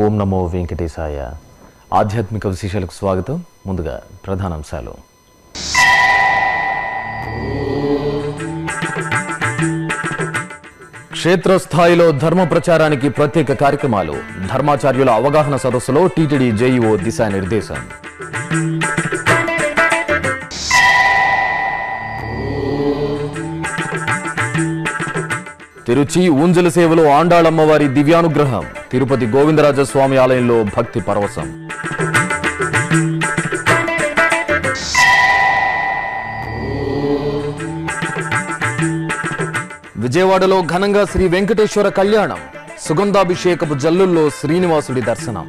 ఓం నమో వెంకటేశాయ ఆధ్యాత్మిక విశేషాలకు స్వాగతం ముందుగా ప్రధానాంశాలు క్షేత్రస్థాయిలో ధర్మ ప్రచారానికి ప్రత్యేక కార్యక్రమాలు ధర్మాచార్యుల అవగాహన సదస్సులో టీటీడీ జేఈఓ దిశానిర్దేశం తిరుచి ఊంజల సేవలో ఆండాళమ్మవారి దివ్యానుగ్రహం తిరుపతి గోవిందరాజ స్వామి ఆలయంలో భక్తి పరవశం విజయవాడలో ఘనంగా శ్రీ వెంకటేశ్వర కళ్యాణం సుగంధాభిషేకపు జల్లుల్లో శ్రీనివాసుడి దర్శనం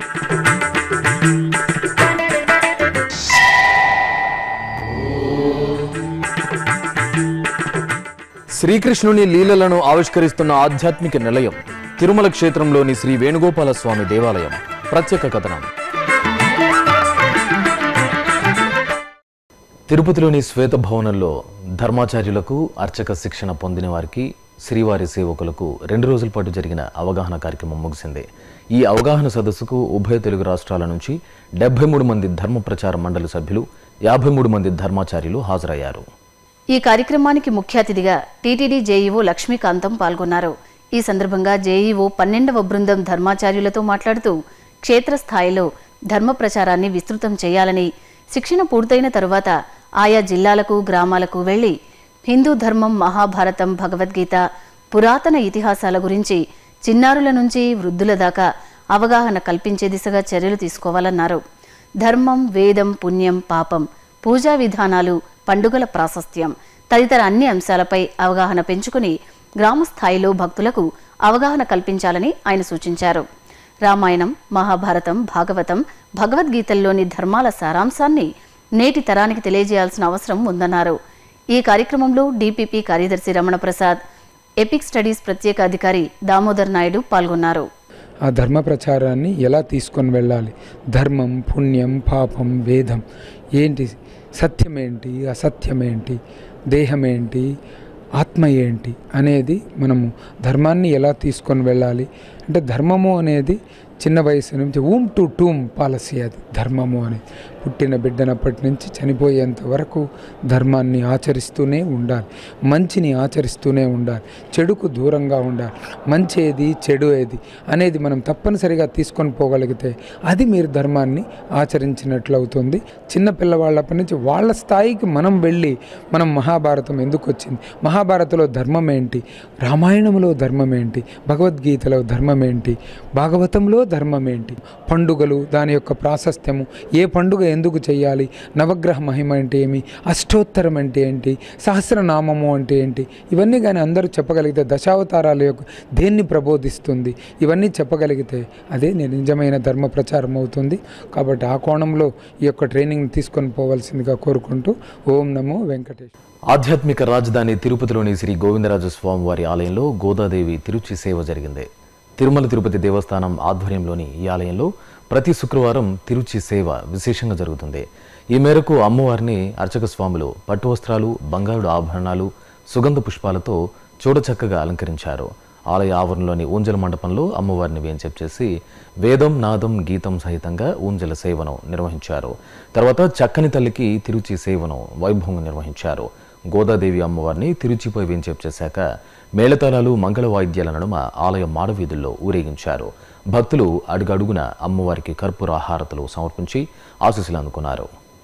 శ్రీకృష్ణుని లీలలను ఆవిష్కరిస్తున్న ఆధ్యాత్మిక నిలయం తిరుమల క్షేత్రంలోని శ్రీ వేణుగోపాల స్వామి దేవాలయం ప్రత్యేక కథనం తిరుపతిలోని శ్వేత భవనంలో ధర్మాచార్యులకు అర్చక శిక్షణ పొందిన వారికి శ్రీవారి సేవకులకు రెండు రోజుల పాటు జరిగిన అవగాహన కార్యక్రమం ముగిసింది ఈ అవగాహన సదస్సుకు ఉభయ తెలుగు రాష్ట్రాల నుంచి డెబ్బై మూడు మంది ధర్మ ప్రచార మండలి సభ్యులు యాభై మూడు మంది ధర్మాచార్యులు హాజరయ్యారు ఈ కార్యక్రమానికి ముఖ్య అతిథిగా టీటీడీ జేఈఓ లక్ష్మీకాంతం పాల్గొన్నారు ఈ సందర్భంగా జేఈఓ పన్నెండవ బృందం ధర్మాచార్యులతో మాట్లాడుతూ క్షేత్రస్థాయిలో ధర్మ ప్రచారాన్ని విస్తృతం చేయాలని శిక్షణ పూర్తయిన తరువాత ఆయా జిల్లాలకు గ్రామాలకు వెళ్లి హిందూ ధర్మం మహాభారతం భగవద్గీత పురాతన ఇతిహాసాల గురించి చిన్నారుల నుంచి వృద్ధుల దాకా అవగాహన కల్పించే దిశగా చర్యలు తీసుకోవాలన్నారు ధర్మం వేదం పుణ్యం పాపం పూజా విధానాలు పండుగల ప్రాశస్త్యం తదితర అన్ని అంశాలపై అవగాహన పెంచుకుని గ్రామ స్థాయిలో భక్తులకు అవగాహన కల్పించాలని ఆయన సూచించారు రామాయణం మహాభారతం భాగవతం భగవద్గీతల్లోని ధర్మాల సారాంశాన్ని నేటి తరానికి తెలియజేయాల్సిన అవసరం ఉందన్నారు ఈ కార్యక్రమంలో డీపీపీ కార్యదర్శి రమణ ప్రసాద్ ఎపిక్ స్టడీస్ ప్రత్యేక అధికారి దామోదర్ నాయుడు పాల్గొన్నారు ఆ ధర్మ ప్రచారాన్ని ఎలా తీసుకొని వెళ్ళాలి ధర్మం పుణ్యం పాపం వేదం ఏంటి సత్యం ఏంటి అసత్యం ఏంటి దేహం ఏంటి ఆత్మ ఏంటి అనేది మనము ధర్మాన్ని ఎలా తీసుకొని వెళ్ళాలి అంటే ధర్మము అనేది చిన్న వయసు నుంచి ఊమ్ టు టూమ్ పాలసీ అది ధర్మము అనేది పుట్టిన బిడ్డనప్పటి నుంచి చనిపోయేంత వరకు ధర్మాన్ని ఆచరిస్తూనే ఉండాలి మంచిని ఆచరిస్తూనే ఉండాలి చెడుకు దూరంగా ఉండాలి మంచి ఏది చెడు ఏది అనేది మనం తప్పనిసరిగా తీసుకొని పోగలిగితే అది మీరు ధర్మాన్ని ఆచరించినట్లు అవుతుంది చిన్న పిల్లవాళ్ళప్పటి నుంచి వాళ్ళ స్థాయికి మనం వెళ్ళి మనం మహాభారతం ఎందుకు వచ్చింది మహాభారతంలో ధర్మం ఏంటి రామాయణంలో ధర్మం ఏంటి భగవద్గీతలో ధర్మం ఏంటి భాగవతంలో ధర్మం ఏంటి పండుగలు దాని యొక్క ప్రాశస్త్యము ఏ పండుగ ఎందుకు చేయాలి నవగ్రహ మహిమ అంటే ఏమి అష్టోత్తరం అంటే ఏంటి సహస్రనామము అంటే ఏంటి ఇవన్నీ కానీ అందరూ చెప్పగలిగితే దశావతారాల యొక్క దేన్ని ప్రబోధిస్తుంది ఇవన్నీ చెప్పగలిగితే అదే ని- నిజమైన ధర్మ ప్రచారం అవుతుంది కాబట్టి ఆ కోణంలో ఈ యొక్క ట్రైనింగ్ తీసుకొని పోవాల్సిందిగా కోరుకుంటూ ఓం నమో వెంకటేష్ ఆధ్యాత్మిక రాజధాని తిరుపతిలోని శ్రీ గోవిందరాజ స్వామి వారి ఆలయంలో గోదాదేవి తిరుచి సేవ జరిగింది తిరుమల తిరుపతి దేవస్థానం ఆధ్వర్యంలోని ఈ ఆలయంలో ప్రతి శుక్రవారం తిరుచి సేవ విశేషంగా జరుగుతుంది ఈ మేరకు అమ్మవారిని అర్చక స్వాములు పట్టు వస్త్రాలు బంగారు ఆభరణాలు సుగంధ పుష్పాలతో చూడచక్కగా అలంకరించారు ఆలయ ఆవరణలోని ఊంజల మండపంలో అమ్మవారిని వేంచేపు చేసి వేదం నాదం గీతం సహితంగా ఊంజల సేవను నిర్వహించారు తర్వాత చక్కని తల్లికి తిరుచి సేవను వైభవంగా నిర్వహించారు గోదాదేవి అమ్మవారిని తిరుచిపై వేంచేపు చేశాక మేళతాళాలు మంగళ వాయిద్యాల నడుమ ఆలయ మాడవీధుల్లో ఊరేగించారు భక్తులు అడుగడుగున అమ్మవారికి కర్పూర హారతులు సమర్పించి ఆశీస్సులు అందుకున్నారు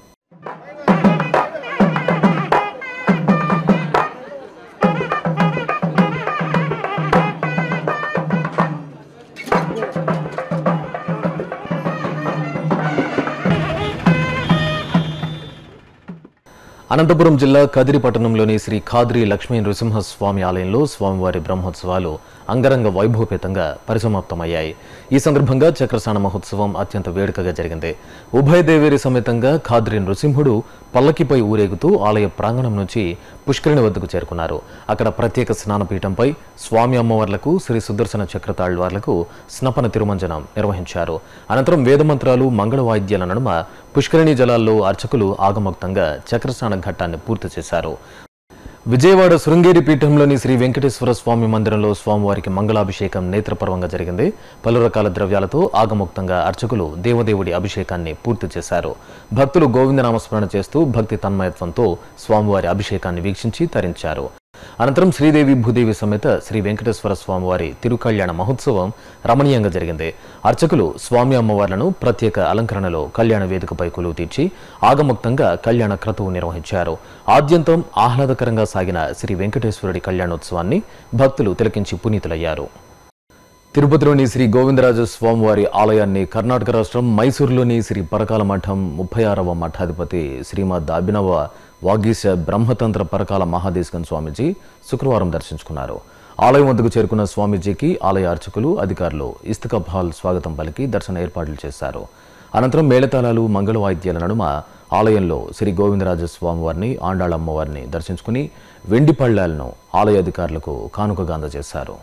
అనంతపురం జిల్లా కదిరి పట్టణంలోని శ్రీ ఖాద్రి లక్ష్మీ నృసింహస్వామి ఆలయంలో స్వామివారి బ్రహ్మోత్సవాలు అంగరంగ వైభవపేతంగా పరిసమాప్తమయ్యాయి ఈ సందర్భంగా చక్రసాణ మహోత్సవం అత్యంత వేడుకగా జరిగింది ఉభయ దేవేరి సమేతంగా ఖాద్రి నృసింహుడు పల్లకిపై ఊరేగుతూ ఆలయ ప్రాంగణం నుంచి పుష్కరిణి వద్దకు చేరుకున్నారు అక్కడ ప్రత్యేక స్నానపీఠంపై స్వామి అమ్మవార్లకు శ్రీ సుదర్శన చక్రతాళ్వార్లకు స్నపన తిరుమంజనం నిర్వహించారు అనంతరం వేదమంత్రాలు మంగళ వాయిద్యాల నడుమ పుష్కరిణి జలాల్లో అర్చకులు ఆగమోక్తంగా చక్రస్నాన ఘట్టాన్ని పూర్తి చేశారు విజయవాడ శృంగేరి పీఠంలోని శ్రీ వెంకటేశ్వర స్వామి మందిరంలో స్వామివారికి మంగళాభిషేకం నేత్రపర్వంగా జరిగింది పలు రకాల ద్రవ్యాలతో ఆగముక్తంగా అర్చకులు దేవదేవుడి అభిషేకాన్ని పూర్తి చేశారు భక్తులు గోవిందనామస్మరణ చేస్తూ భక్తి తన్మయత్వంతో స్వామివారి అభిషేకాన్ని వీక్షించి తరించారు అనంతరం శ్రీదేవి భూదేవి సమేత శ్రీ వెంకటేశ్వర స్వామివారి తిరుకళ్యాణ మహోత్సవం రమణీయంగా జరిగింది అర్చకులు స్వామి అమ్మవార్లను ప్రత్యేక అలంకరణలో కళ్యాణ వేదికపై కొలువు తీర్చి ఆగముక్తంగా కళ్యాణ క్రతువు నిర్వహించారు ఆద్యంతం ఆహ్లాదకరంగా సాగిన శ్రీ వెంకటేశ్వరుడి కళ్యాణోత్సవాన్ని భక్తులు తిలకించి పునీతులయ్యారు తిరుపతిలోని శ్రీ గోవిందరాజ స్వామివారి ఆలయాన్ని కర్ణాటక రాష్ట్రం మైసూరులోని శ్రీ పరకాల మఠం ముప్పై ఆరవ మఠాధిపతి శ్రీమద్ అభినవ వాగీశ బ్రహ్మతంత్ర పరకాల మహాదేశకన్ స్వామీజీ శుక్రవారం దర్శించుకున్నారు ఆలయం వద్దకు చేరుకున్న స్వామీజీకి ఆలయ అర్చకులు అధికారులు ఇస్తకబ్ హాల్ స్వాగతం పలికి దర్శన ఏర్పాట్లు చేశారు అనంతరం మేళతాళాలు మంగళ వాయిద్యాల నడుమ ఆలయంలో శ్రీ గోవిందరాజ స్వామివారిని ఆండాళమ్మవారిని దర్శించుకుని వెండి పళ్ళాలను ఆలయ అధికారులకు కానుకగా అందజేశారు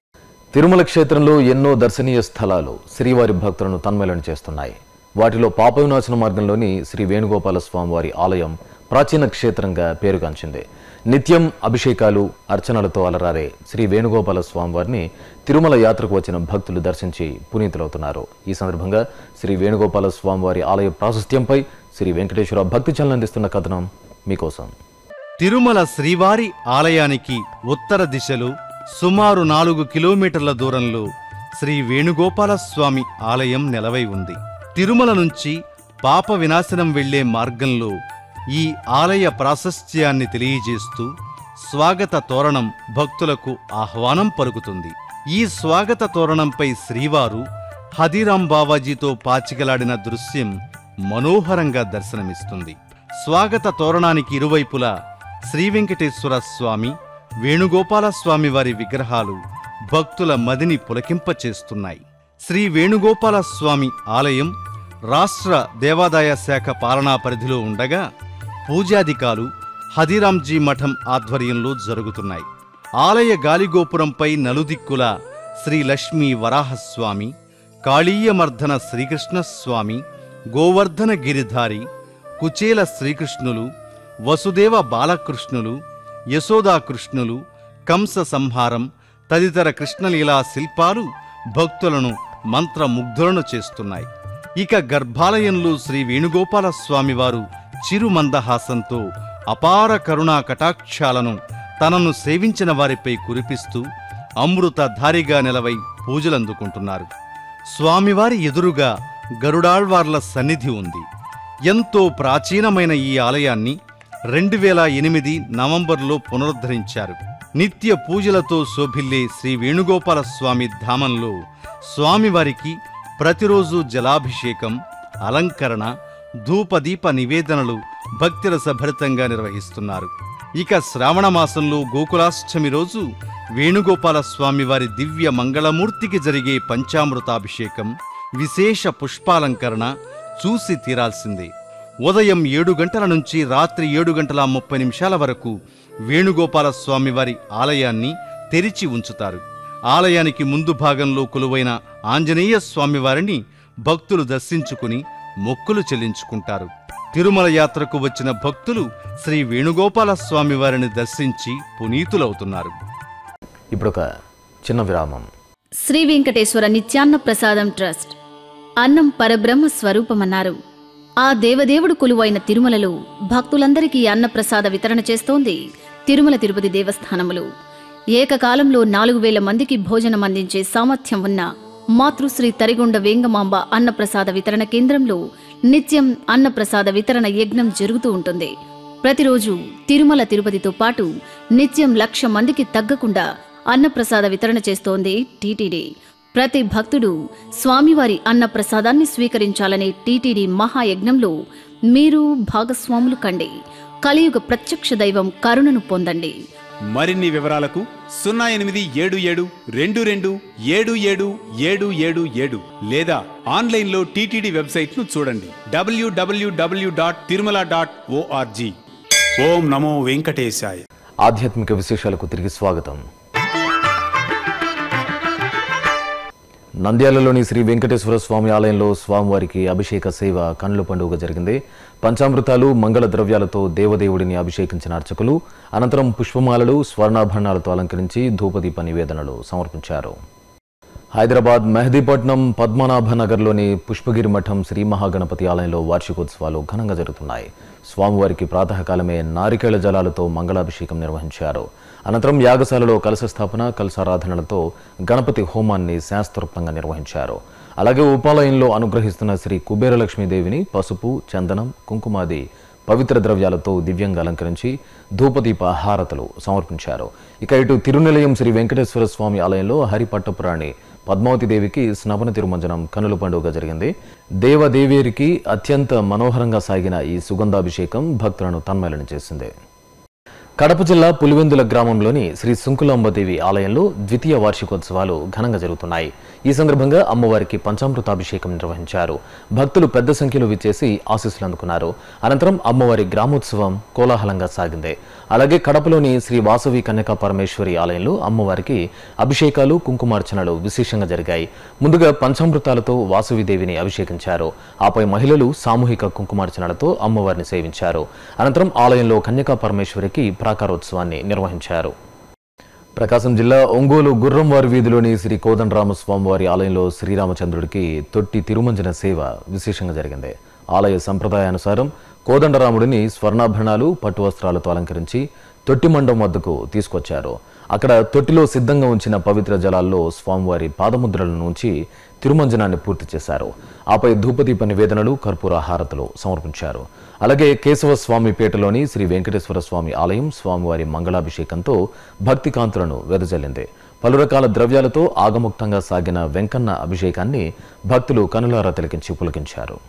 తిరుమల క్షేత్రంలో ఎన్నో దర్శనీయ స్థలాలు శ్రీవారి భక్తులను తన్మయలను చేస్తున్నాయి వాటిలో పాప వినాశన మార్గంలోని శ్రీ వేణుగోపాల స్వామివారి ఆలయం ప్రాచీన క్షేత్రంగా పేరుగాంచింది నిత్యం అభిషేకాలు అర్చనలతో అలరారే శ్రీ వేణుగోపాల స్వామివారిని తిరుమల యాత్రకు వచ్చిన భక్తులు దర్శించి పునీతులవుతున్నారు ఈ సందర్భంగా శ్రీ వేణుగోపాల స్వామివారి ఆలయ ప్రాశస్త్యంపై శ్రీ వెంకటేశ్వర భక్తి చలన అందిస్తున్న కథనం మీకోసం తిరుమల శ్రీవారి ఆలయానికి ఉత్తర దిశలో సుమారు నాలుగు కిలోమీటర్ల దూరంలో శ్రీ వేణుగోపాల స్వామి ఆలయం నెలవై ఉంది తిరుమల నుంచి పాప వినాశనం వెళ్లే మార్గంలో ఈ ఆలయ ప్రాశస్త్యాన్ని తెలియజేస్తూ స్వాగత తోరణం భక్తులకు ఆహ్వానం పలుకుతుంది ఈ స్వాగత తోరణంపై శ్రీవారు హదిరాం బావాజీతో పాచికలాడిన దృశ్యం మనోహరంగా దర్శనమిస్తుంది స్వాగత తోరణానికి ఇరువైపులా శ్రీ వెంకటేశ్వర స్వామి వేణుగోపాల స్వామి వారి విగ్రహాలు భక్తుల మదిని పులకింపచేస్తున్నాయి శ్రీ వేణుగోపాల స్వామి ఆలయం రాష్ట్ర దేవాదాయ శాఖ పాలనా పరిధిలో ఉండగా పూజాధికాలు హదిరాంజీ మఠం ఆధ్వర్యంలో జరుగుతున్నాయి ఆలయ గాలిగోపురంపై నలుదిక్కుల శ్రీ లక్ష్మీ వరాహస్వామి కాళీయమర్ధన శ్రీకృష్ణస్వామి గోవర్ధన గిరిధారి కుచేల శ్రీకృష్ణులు వసుదేవ బాలకృష్ణులు యశోదాకృష్ణులు కంస సంహారం తదితర కృష్ణలీలా శిల్పాలు భక్తులను మంత్రముగ్ధులను చేస్తున్నాయి ఇక గర్భాలయంలో శ్రీ వేణుగోపాల స్వామివారు చిరు మందహాసంతో అపార కరుణా కటాక్షాలను తనను సేవించిన వారిపై కురిపిస్తూ అమృతధారిగా నిలవై పూజలందుకుంటున్నారు స్వామివారి ఎదురుగా గరుడాళ్వార్ల సన్నిధి ఉంది ఎంతో ప్రాచీనమైన ఈ ఆలయాన్ని రెండు వేల ఎనిమిది నవంబర్లో పునరుద్ధరించారు నిత్య పూజలతో శోభిల్లే శ్రీ వేణుగోపాల స్వామి ధామంలో స్వామివారికి ప్రతిరోజు జలాభిషేకం అలంకరణ ధూపదీప నివేదనలు భక్తిరసభరితంగా నిర్వహిస్తున్నారు ఇక శ్రావణ మాసంలో గోకులాష్టమి రోజు వేణుగోపాల స్వామివారి దివ్య మంగళమూర్తికి జరిగే పంచామృతాభిషేకం విశేష పుష్పాలంకరణ చూసి తీరాల్సిందే ఉదయం ఏడు గంటల నుంచి రాత్రి ఏడు గంటల ముప్పై నిమిషాల వరకు వేణుగోపాల స్వామివారి ఆలయాన్ని తెరిచి ఉంచుతారు ఆలయానికి ముందు భాగంలో కొలువైన ఆంజనేయ స్వామివారిని భక్తులు దర్శించుకుని మొక్కులు చెల్లించుకుంటారు తిరుమల యాత్రకు వచ్చిన భక్తులు శ్రీ వేణుగోపాల స్వామివారిని దర్శించి పునీతులవుతున్నారు ఇప్పుడు ఒక చిన్న విరామం శ్రీ వెంకటేశ్వర నిత్యాన్న ప్రసాదం ట్రస్ట్ అన్నం పరబ్రహ్మ స్వరూపమన్నారు ఆ దేవదేవుడు కొలువైన తిరుమలలో భక్తులందరికీ అన్నప్రసాద వితరణ చేస్తోంది తిరుమల తిరుపతి దేవస్థానములు ఏకకాలంలో నాలుగు వేల మందికి భోజనం అందించే సామర్థ్యం ఉన్న మాతృశ్రీ తరిగొండ వేంగమాంబ అన్నప్రసాద వితరణ కేంద్రంలో నిత్యం అన్నప్రసాద వితరణ యజ్ఞం జరుగుతూ ఉంటుంది ప్రతిరోజు తిరుమల తిరుపతితో పాటు నిత్యం లక్ష మందికి తగ్గకుండా అన్నప్రసాద వితరణ చేస్తోంది టీటీడీ ప్రతి భక్తుడు స్వామివారి అన్నప్రసాదాన్ని స్వీకరించాలనే టీటీడీ మహాయజ్ఞంలో మీరు భాగస్వాములు కండి కలియుగ ప్రత్యక్ష దైవం కరుణను పొందండి మరిన్ని వివరాలకు సున్నా ఎనిమిది ఏడు ఏడు రెండు రెండు ఏడు ఏడు ఏడు ఏడు ఏడు లేదా ఆన్లైన్లో టీటీడీ వెబ్సైట్ను చూడండి WWW dot Tirumala dot ORG ఓం నమో వెంకటేశాయ ఆధ్యాత్మిక విశేషాలకు తిరిగి స్వాగతం నంద్యాలలోని శ్రీ వెంకటేశ్వర స్వామి ఆలయంలో స్వామివారికి అభిషేక సేవ కన్నుల పండుగ జరిగింది పంచామృతాలు మంగళ ద్రవ్యాలతో దేవదేవుడిని అభిషేకించిన అర్చకులు అనంతరం పుష్పమాలలు స్వర్ణాభరణాలతో అలంకరించి ధూపదీప నివేదనలు సమర్పించారు హైదరాబాద్ మెహదీపట్నం పద్మనాభ నగర్లోని పుష్పగిరి మఠం శ్రీ మహాగణపతి ఆలయంలో వార్షికోత్సవాలు ఘనంగా జరుగుతున్నాయి స్వామివారికి ప్రాతకాలమే నారికేళ జలాలతో మంగళాభిషేకం నిర్వహించారు అనంతరం యాగశాలలో కలశ స్థాపన కలశారాధనలతో గణపతి హోమాన్ని శాస్త్రోక్తంగా నిర్వహించారు అలాగే ఉపాలయంలో అనుగ్రహిస్తున్న శ్రీ కుబేరలక్ష్మీదేవిని పసుపు చందనం కుంకుమాది పవిత్ర ద్రవ్యాలతో దివ్యంగా అలంకరించి ధూపదీప హారతలు సమర్పించారు ఇక ఇటు తిరునిలయం శ్రీ వెంకటేశ్వర స్వామి ఆలయంలో హరిపట్టపురాణి పద్మావతి దేవికి స్నపన తిరుమంజనం కనుల పండుగ జరిగింది దేవదేవేరికి అత్యంత మనోహరంగా సాగిన ఈ సుగంధాభిషేకం భక్తులను తన్మయలను చేసింది కడప జిల్లా పులివెందుల గ్రామంలోని శ్రీ సుంకులాంబదేవి ఆలయంలో ద్వితీయ వార్షికోత్సవాలు ఘనంగా జరుగుతున్నాయి ఈ సందర్భంగా అమ్మవారికి పంచామృతాభిషేకం నిర్వహించారు భక్తులు పెద్ద సంఖ్యలో విచ్చేసి ఆశీస్సులు అందుకున్నారు అనంతరం అమ్మవారి గ్రామోత్సవం కోలాహలంగా సాగింది అలాగే కడపలోని శ్రీ వాసవి కన్యకా పరమేశ్వరి ఆలయంలో అమ్మవారికి అభిషేకాలు కుంకుమార్చనలు విశేషంగా జరిగాయి ముందుగా పంచామృతాలతో వాసవిదేవిని అభిషేకించారు ఆపై మహిళలు సామూహిక కుంకుమార్చనలతో అమ్మవారిని సేవించారు అనంతరం ఆలయంలో కన్యకా పరమేశ్వరికి ప్రాకారోత్సవాన్ని నిర్వహించారు ప్రకాశం జిల్లా ఒంగోలు గుర్రంవారి వీధిలోని శ్రీ కోదండరామస్వామివారి ఆలయంలో శ్రీరామచంద్రుడికి తొట్టి తిరుమంజన సేవ విశేషంగా జరిగింది ఆలయ సంప్రదాయానుసారం కోదండరాముడిని స్వర్ణాభరణాలు పట్టు వస్త్రాలతో అలంకరించి తొట్టి మండం వద్దకు తీసుకొచ్చారు అక్కడ తొట్టిలో సిద్ధంగా ఉంచిన పవిత్ర జలాల్లో స్వామివారి పాదముద్రలను ఉంచి తిరుమంజనాన్ని పూర్తి చేశారు ఆపై ధూపదీప నివేదనలు కర్పూర హారతలు సమర్పించారు అలాగే కేశవ స్వామి పేటలోని శ్రీ వెంకటేశ్వర స్వామి ఆలయం స్వామివారి మంగళాభిషేకంతో భక్తి కాంతులను వెదజల్లింది పలు రకాల ద్రవ్యాలతో ఆగముక్తంగా సాగిన వెంకన్న అభిషేకాన్ని భక్తులు కనులారా తిలకించి పులకించారు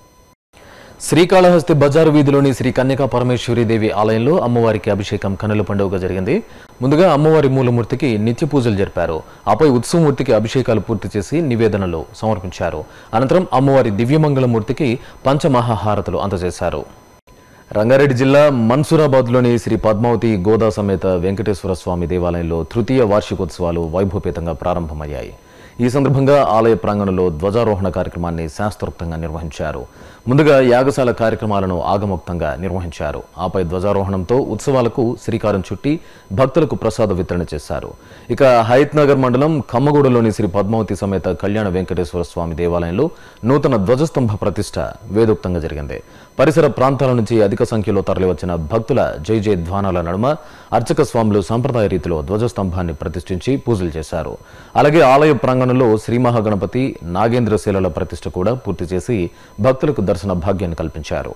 శ్రీకాళహస్తి బజారు వీధిలోని శ్రీ కన్యకా పరమేశ్వరి దేవి ఆలయంలో అమ్మవారికి అభిషేకం కనుల పండుగ జరిగింది ముందుగా అమ్మవారి మూలమూర్తికి నిత్య పూజలు జరిపారు ఆపై ఉత్సవమూర్తికి అభిషేకాలు పూర్తి చేసి నివేదనలు సమర్పించారు అనంతరం అమ్మవారి దివ్యమంగళమూర్తికి పంచమహాహారతులు అందజేశారు రంగారెడ్డి జిల్లా మన్సూరాబాద్లోని శ్రీ పద్మావతి గోదా సమేత వెంకటేశ్వర స్వామి దేవాలయంలో తృతీయ వార్షికోత్సవాలు వైభవపేతంగా ప్రారంభమయ్యాయి ఈ సందర్భంగా ఆలయ ప్రాంగణంలో ధ్వజారోహణ కార్యక్రమాన్ని శాస్త్రోక్తంగా నిర్వహించారు ముందుగా యాగశాల కార్యక్రమాలను ఆగమోక్తంగా నిర్వహించారు ఆపై ధ్వజారోహణంతో ఉత్సవాలకు శ్రీకారం చుట్టి భక్తులకు ప్రసాద వితరణ చేశారు ఇక హయత్ నగర్ మండలం కమ్మగూడలోని శ్రీ పద్మావతి సమేత కళ్యాణ వెంకటేశ్వర స్వామి దేవాలయంలో నూతన ధ్వజస్తంభ ప్రతిష్ట వేదోక్తంగా జరిగింది పరిసర ప్రాంతాల నుంచి అధిక సంఖ్యలో తరలివచ్చిన భక్తుల జై జయ ధ్వానాల నడుమ అర్చక స్వాములు సంప్రదాయ రీతిలో ధ్వజస్తంభాన్ని ప్రతిష్ఠించి పూజలు చేశారు అలాగే ఆలయ ప్రాంగణంలో శ్రీ మహాగణపతి నాగేంద్రశీలల ప్రతిష్ఠ కూడా పూర్తి చేసి భక్తులకు దర్శన భాగ్యాన్ని కల్పించారు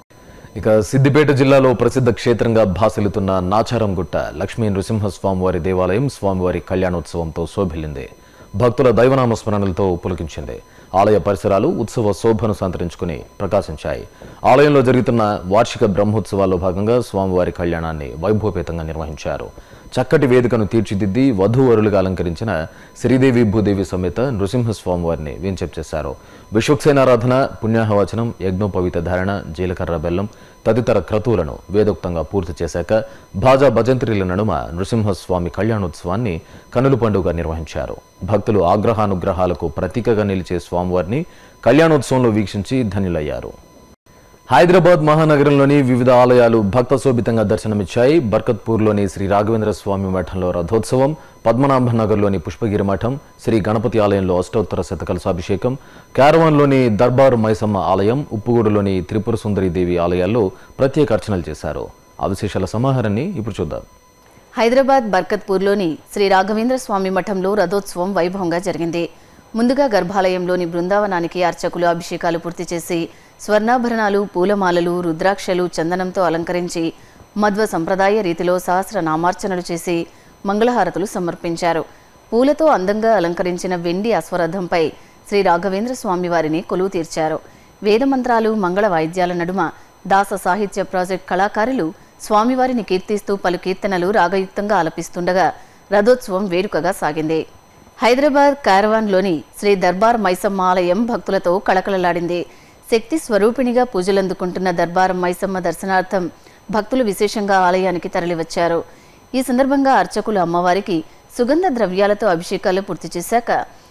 ఇక సిద్దిపేట జిల్లాలో ప్రసిద్ధ క్షేత్రంగా భాసిల్లుతున్న నాచారం గుట్ట లక్ష్మీ నృసింహస్వామివారి దేవాలయం స్వామివారి కళ్యాణోత్సవంతో శోభిల్లింది భక్తుల దైవనామ స్మరణలతో పులకించింది ఆలయ పరిసరాలు ఉత్సవ శోభను సంతరించుకుని ప్రకాశించాయి ఆలయంలో జరుగుతున్న వార్షిక బ్రహ్మోత్సవాల్లో భాగంగా స్వామివారి కళ్యాణాన్ని వైభవపేతంగా నిర్వహించారు చక్కటి వేదికను తీర్చిదిద్ది వధూవరులుగా అలంకరించిన శ్రీదేవి భూదేవి సమేత నృసింహస్వామి వారిని వేంచెప్ చేశారు విశ్వక్సేనారాధన పుణ్యాహవచనం యజ్ఞోపవిత ధారణ జీలకర్ర బెల్లం తదితర క్రతువులను వేదోక్తంగా పూర్తి చేశాక భాజా భజంత్రిల నడుమ నృసింహస్వామి కళ్యాణోత్సవాన్ని కనుల పండుగ నిర్వహించారు భక్తులు ఆగ్రహానుగ్రహాలకు ప్రతీకగా నిలిచే స్వామివారిని కళ్యాణోత్సవంలో వీక్షించి ధన్యులయ్యారు హైదరాబాద్ మహానగరంలోని వివిధ ఆలయాలు భక్త శోభితంగా దర్శనమిచ్చాయి బర్కత్పూర్లోని శ్రీ రాఘవేంద్ర స్వామి మఠంలో రథోత్సవం పద్మనాభ నగర్లోని పుష్పగిరి మఠం శ్రీ గణపతి ఆలయంలో అష్టోత్తర శతకలసాభిషేకం క్యారవాన్లోని దర్బారు మైసమ్మ ఆలయం ఉప్పుగూడులోని త్రిపుర సుందరి దేవి ఆలయాల్లో ప్రత్యేక అర్చనలు చేశారు ఆ విశేషాల సమాహారాన్ని ఇప్పుడు చూద్దాం హైదరాబాద్ బర్కత్పూర్లోని శ్రీ రాఘవేంద్ర స్వామి మఠంలో రథోత్సవం వైభవంగా జరిగింది ముందుగా గర్భాలయంలోని బృందావనానికి అర్చకులు అభిషేకాలు పూర్తి చేసి స్వర్ణాభరణాలు పూలమాలలు రుద్రాక్షలు చందనంతో అలంకరించి మధ్వ సంప్రదాయ రీతిలో సహస్ర నామార్చనలు చేసి మంగళహారతులు సమర్పించారు పూలతో అందంగా అలంకరించిన వెండి అశ్వరథంపై శ్రీ రాఘవేంద్ర స్వామి వారిని కొలువు తీర్చారు వేదమంత్రాలు మంగళ వాయిద్యాల నడుమ దాస సాహిత్య ప్రాజెక్ట్ కళాకారులు స్వామివారిని కీర్తిస్తూ పలు కీర్తనలు రాగయుక్తంగా ఆలపిస్తుండగా రథోత్సవం వేడుకగా సాగింది హైదరాబాద్ కారవాన్లోని శ్రీ దర్బార్ మైసమ్మ ఆలయం భక్తులతో కళకళలాడింది శక్తి స్వరూపిణిగా పూజలందుకుంటున్న దర్బార్ మైసమ్మ దర్శనార్థం భక్తులు విశేషంగా ఆలయానికి తరలివచ్చారు ఈ సందర్భంగా అర్చకులు అమ్మవారికి సుగంధ ద్రవ్యాలతో అభిషేకాలు పూర్తి చేశాక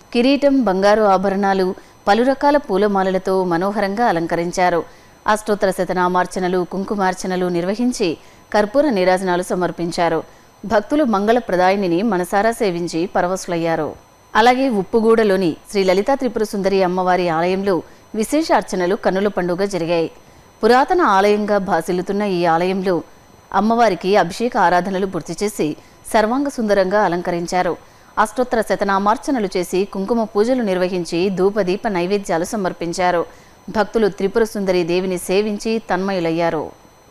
కిరీటం బంగారు ఆభరణాలు పలు రకాల పూలమాలలతో మనోహరంగా అలంకరించారు అష్టోత్తర శతనామార్చనలు కుంకుమార్చనలు నిర్వహించి కర్పూర నీరాజనాలు సమర్పించారు భక్తులు మంగళ ప్రదాయిని మనసారా సేవించి పరవశులయ్యారు అలాగే ఉప్పుగూడలోని శ్రీ లలితా త్రిపుర సుందరి అమ్మవారి ఆలయంలో విశేష అర్చనలు కన్నుల పండుగ జరిగాయి పురాతన ఆలయంగా భాసిల్లుతున్న ఈ ఆలయంలో అమ్మవారికి అభిషేక ఆరాధనలు పూర్తి చేసి సర్వాంగ సుందరంగా అలంకరించారు అష్టోత్తర శతనామార్చనలు చేసి కుంకుమ పూజలు నిర్వహించి ధూపదీప నైవేద్యాలు సమర్పించారు భక్తులు త్రిపుర సుందరి దేవిని సేవించి తన్మయులయ్యారు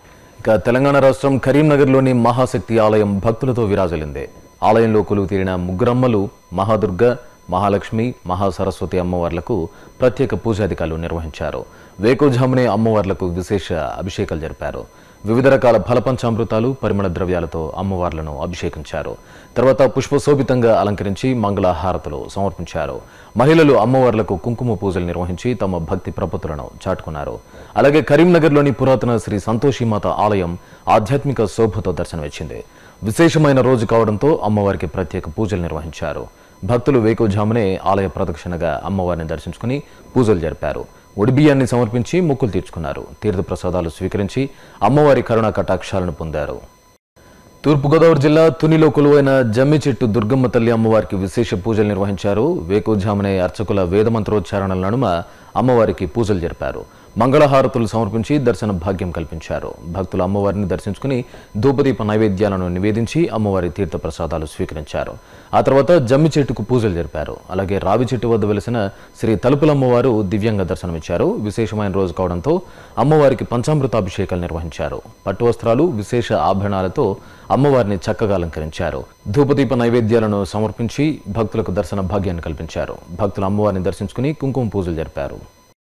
ఇక తెలంగాణ రాష్ట్రం కరీంనగర్లోని మహాశక్తి ఆలయం భక్తులతో విరాజిల్లింది ఆలయంలో కొలువు తీరిన ముగ్గురమ్మలు మహాదుర్గ మహాలక్ష్మి మహాసరస్వతి అమ్మవార్లకు ప్రత్యేక పూజాధికారులు నిర్వహించారు వేకోజామునే అమ్మవార్లకు విశేష అభిషేకాలు జరిపారు వివిధ రకాల ఫలపంచామృతాలు పరిమళ ద్రవ్యాలతో అమ్మవార్లను అభిషేకించారు తర్వాత పుష్పశోభితంగా అలంకరించి మంగళహారతులు సమర్పించారు మహిళలు అమ్మవార్లకు కుంకుమ పూజలు నిర్వహించి తమ భక్తి ప్రపత్తులను చాటుకున్నారు అలాగే కరీంనగర్లోని పురాతన శ్రీ సంతోషిమాత ఆలయం ఆధ్యాత్మిక శోభతో దర్శనమిచ్చింది విశేషమైన రోజు కావడంతో అమ్మవారికి ప్రత్యేక పూజలు నిర్వహించారు భక్తులు వేకుజామునే ఆలయ ప్రదక్షిణగా అమ్మవారిని దర్శించుకుని పూజలు జరిపారు ఒడిబియ్యాన్ని సమర్పించి మొక్కులు తీర్చుకున్నారు తీర్థప్రసాదాలు స్వీకరించి అమ్మవారి కరుణా కటాక్షాలను పొందారు తూర్పుగోదావరి జిల్లా తునిలో కొలువైన జమ్మి చెట్టు దుర్గమ్మ తల్లి అమ్మవారికి విశేష పూజలు నిర్వహించారు వేకోజామునే అర్చకుల వేదమంత్రోచ్చారణల నడుమ అమ్మవారికి పూజలు జరిపారు మంగళహారతులు సమర్పించి దర్శన భాగ్యం కల్పించారు భక్తులు అమ్మవారిని దర్శించుకుని ధూపదీప నైవేద్యాలను నివేదించి అమ్మవారి తీర్థ ప్రసాదాలు స్వీకరించారు ఆ తర్వాత జమ్మి చెట్టుకు పూజలు జరిపారు అలాగే రావి చెట్టు వద్ద వెలిసిన శ్రీ తలుపులమ్మవారు దివ్యంగా దర్శనమిచ్చారు విశేషమైన రోజు కావడంతో అమ్మవారికి పంచామృతాభిషేకాలు నిర్వహించారు పట్టు వస్త్రాలు విశేష ఆభరణాలతో అమ్మవారిని చక్కగా అలంకరించారు ధూపదీప నైవేద్యాలను సమర్పించి భక్తులకు దర్శన భాగ్యాన్ని కల్పించారు భక్తులు అమ్మవారిని దర్శించుకుని కుంకుమ పూజలు జరిపారు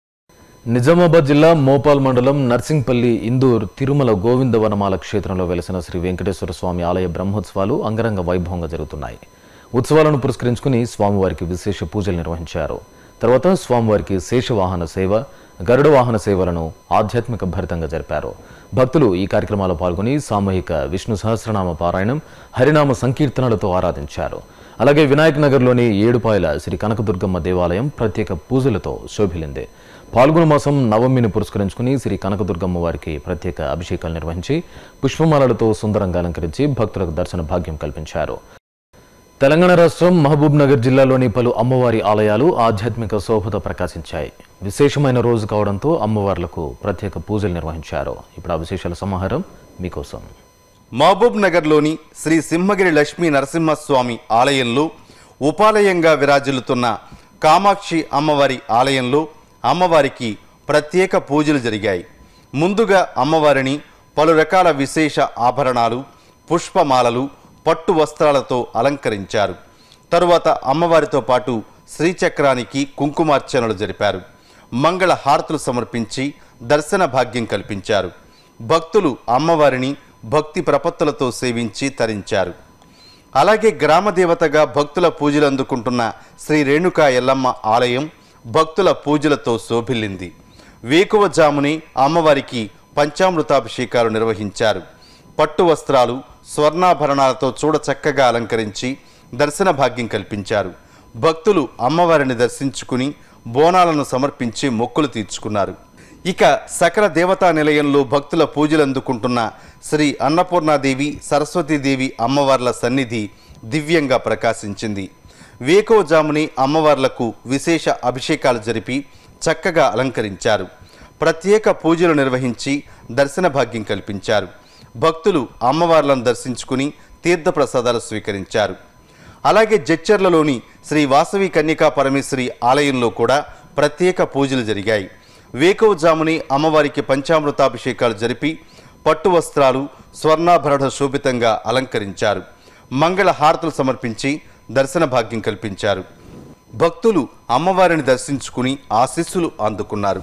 నిజామాబాద్ జిల్లా మోపాల్ మండలం నర్సింగ్పల్లి ఇందూర్ తిరుమల గోవింద వనమాల క్షేత్రంలో వెలసిన శ్రీ వెంకటేశ్వర స్వామి ఆలయ బ్రహ్మోత్సవాలు అంగరంగ వైభవంగా జరుగుతున్నాయి ఉత్సవాలను పురస్కరించుకుని స్వామివారికి విశేష పూజలు నిర్వహించారు తర్వాత స్వామివారికి శేషవాహన సేవ గరుడ వాహన సేవలను ఆధ్యాత్మిక భరితంగా జరిపారు భక్తులు ఈ కార్యక్రమాల్లో పాల్గొని సామూహిక విష్ణు సహస్రనామ పారాయణం హరినామ సంకీర్తనలతో ఆరాధించారు అలాగే వినాయక్ నగర్లోని ఏడుపాయల శ్రీ కనకదుర్గమ్మ దేవాలయం ప్రత్యేక పూజలతో శోభిలింది పాల్గొన మాసం నవమిని పురస్కరించుకుని శ్రీ కనకదుర్గమ్మ వారికి ప్రత్యేక అభిషేకాలు నిర్వహించి పుష్పమాలలతో సుందరంగా అలంకరించి భక్తులకు దర్శన భాగ్యం కల్పించారు తెలంగాణ రాష్ట్రం మహబూబ్ నగర్ జిల్లాలోని పలు అమ్మవారి ఆలయాలు ఆధ్యాత్మిక శోభతో ప్రకాశించాయి విశేషమైన రోజు కావడంతో అమ్మవార్లకు ప్రత్యేక పూజలు నిర్వహించారు ఇప్పుడు ఆ విశేషాల సమాహారం మీకోసం మహబూబ్ నగర్లోని శ్రీ సింహగిరి లక్ష్మీ నరసింహస్వామి ఆలయంలో ఉపాలయంగా విరాజిల్లుతున్న కామాక్షి అమ్మవారి ఆలయంలో అమ్మవారికి ప్రత్యేక పూజలు జరిగాయి ముందుగా అమ్మవారిని పలు రకాల విశేష ఆభరణాలు పుష్పమాలలు పట్టు వస్త్రాలతో అలంకరించారు తరువాత అమ్మవారితో పాటు శ్రీచక్రానికి కుంకుమార్చనలు జరిపారు మంగళ హారతులు సమర్పించి దర్శన భాగ్యం కల్పించారు భక్తులు అమ్మవారిని భక్తి ప్రపత్తులతో సేవించి తరించారు అలాగే గ్రామదేవతగా భక్తుల పూజలు అందుకుంటున్న శ్రీ రేణుకా ఎల్లమ్మ ఆలయం భక్తుల పూజలతో శోభిల్లింది వేకువజాముని అమ్మవారికి పంచామృతాభిషేకాలు నిర్వహించారు పట్టు వస్త్రాలు స్వర్ణాభరణాలతో చూడ చక్కగా అలంకరించి దర్శన భాగ్యం కల్పించారు భక్తులు అమ్మవారిని దర్శించుకుని బోనాలను సమర్పించి మొక్కులు తీర్చుకున్నారు ఇక సకల దేవతా నిలయంలో భక్తుల పూజలు అందుకుంటున్న శ్రీ అన్నపూర్ణాదేవి సరస్వతీదేవి అమ్మవార్ల సన్నిధి దివ్యంగా ప్రకాశించింది వేకోజాముని అమ్మవార్లకు విశేష అభిషేకాలు జరిపి చక్కగా అలంకరించారు ప్రత్యేక పూజలు నిర్వహించి దర్శన భాగ్యం కల్పించారు భక్తులు అమ్మవార్లను దర్శించుకుని తీర్థప్రసాదాలు స్వీకరించారు అలాగే జడ్చర్లలోని శ్రీ వాసవి కన్యకా పరమేశ్వరి ఆలయంలో కూడా ప్రత్యేక పూజలు జరిగాయి వేకువజాముని అమ్మవారికి పంచామృతాభిషేకాలు జరిపి పట్టు వస్త్రాలు స్వర్ణాభరణ శోభితంగా అలంకరించారు మంగళ హారతులు సమర్పించి దర్శన భాగ్యం కల్పించారు భక్తులు అమ్మవారిని దర్శించుకుని ఆశీస్సులు అందుకున్నారు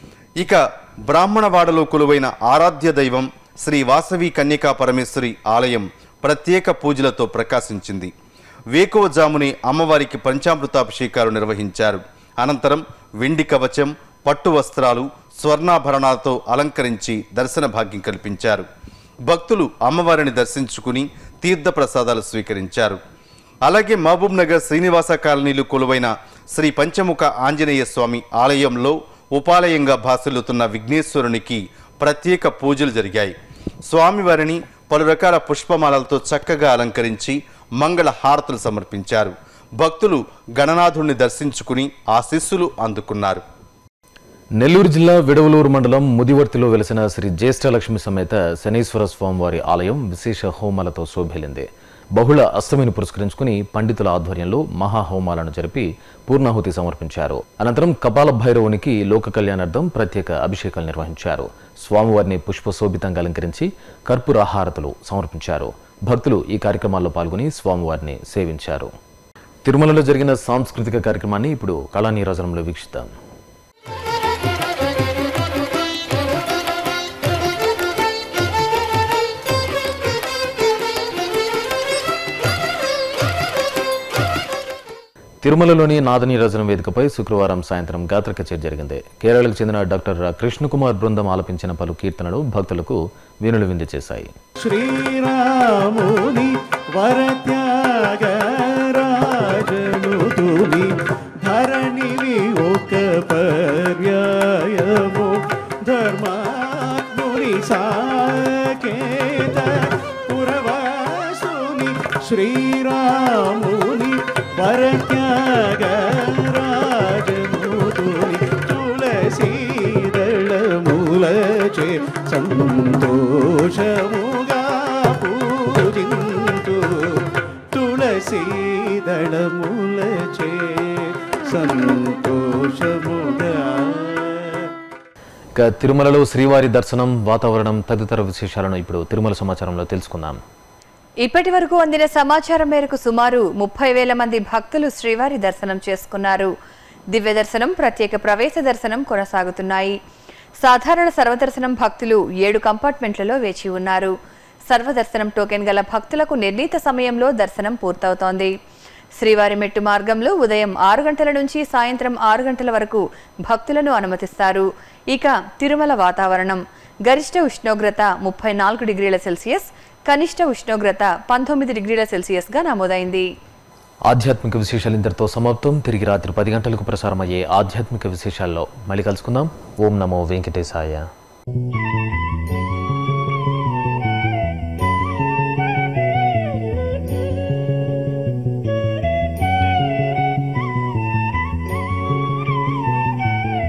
ఇక బ్రాహ్మణవాడలో కొలువైన ఆరాధ్య దైవం శ్రీ వాసవి కన్యకా పరమేశ్వరి ఆలయం ప్రత్యేక పూజలతో ప్రకాశించింది వేకువజాముని అమ్మవారికి పంచామృతాభిషేకాలు నిర్వహించారు అనంతరం వెండి కవచం పట్టు వస్త్రాలు స్వర్ణాభరణాలతో అలంకరించి దర్శన భాగ్యం కల్పించారు భక్తులు అమ్మవారిని దర్శించుకుని తీర్థప్రసాదాలు స్వీకరించారు అలాగే మహబూబ్ నగర్ శ్రీనివాస కాలనీలు కొలువైన శ్రీ పంచముఖ ఆంజనేయ స్వామి ఆలయంలో ఉపాలయంగా భాసిల్లుతున్న విఘ్నేశ్వరునికి ప్రత్యేక పూజలు జరిగాయి స్వామివారిని పలు రకాల పుష్పమాలలతో చక్కగా అలంకరించి మంగళ హారతులు సమర్పించారు భక్తులు గణనాథుణ్ణి దర్శించుకుని ఆశీస్సులు అందుకున్నారు నెల్లూరు జిల్లా విడవలూరు మండలం ముదివర్తిలో వెలిసిన శ్రీ జ్యేష్ఠలక్ష్మి సమేత శనీశ్వర స్వామివారి ఆలయం విశేష హోమాలతో శోభిల్లింది బహుళ అష్టమిని పురస్కరించుకుని పండితుల ఆధ్వర్యంలో మహాహోమాలను జరిపి పూర్ణాహుతి సమర్పించారు అనంతరం కపాల భైరవునికి లోక కళ్యాణార్థం ప్రత్యేక అభిషేకాలు నిర్వహించారు స్వామివారిని పుష్పశోభితంగా అలంకరించి కర్పూర హారతులు సమర్పించారు భక్తులు ఈ కార్యక్రమాల్లో పాల్గొని స్వామివారిని సేవించారు తిరుమలలో జరిగిన సాంస్కృతిక కార్యక్రమాన్ని ఇప్పుడు కళానీరాజనంలో వీక్షిద్దాం తిరుమలలోని నాదనీరాజనం వేదికపై శుక్రవారం సాయంత్రం గాత్ర కచేరీ జరిగింది కేరళకు చెందిన డాక్టర్ కృష్ణకుమార్ బృందం ఆలపించిన పలు కీర్తనలు భక్తులకు వీణులు విందు చేశాయి శ్రీరాముని వరత్యాగరాజనుతుని ధరణివి ఒక పర్యాయము ధర్మాత్ముని సాకేత పురవాసుని శ్రీరాముని వరత్యాగరాజనుతుని తులసీదళములచే సంతోషముగా పూజింతు తులసీదళములచే సంతోషముగా ఇక తిరుమలలో శ్రీవారి దర్శనం వాతావరణం తదితర విశేషాలను ఇప్పుడు తిరుమల సమాచారంలో తెలుసుకుందాం ఇప్పటి వరకు అందిన సమాచారం మేరకు సుమారు ముప్పై వేల మంది భక్తులు శ్రీవారి దర్శనం చేసుకున్నారు దివ్య దర్శనం ప్రత్యేక ప్రవేశ దర్శనం కొనసాగుతున్నాయి సాధారణ సర్వదర్శనం భక్తులు ఏడు కంపార్ట్మెంట్లలో వేచి ఉన్నారు సర్వదర్శనం టోకెన్ గల భక్తులకు నిర్ణీత సమయంలో దర్శనం పూర్తవుతోంది శ్రీవారి మెట్టు మార్గంలో ఉదయం ఆరు గంటల నుంచి సాయంత్రం ఆరు గంటల వరకు భక్తులను అనుమతిస్తారు ఇక తిరుమల వాతావరణం గరిష్ట ఉష్ణోగ్రత ముప్పై నాలుగు డిగ్రీల సెల్సియస్ కనిష్ట ఉష్ణోగ్రత పంతొమ్మిది డిగ్రీల సెల్సియస్గా నమోదైంది ఆధ్యాత్మిక విశేషాలు ఇంతటితో సమాప్తం తిరిగి రాత్రి పది గంటలకు ప్రసారమయ్యే ఆధ్యాత్మిక విశేషాల్లో మళ్ళీ కలుసుకుందాం ఓం నమో వెంకటేశాయ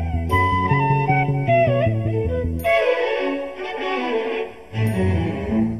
Thank you.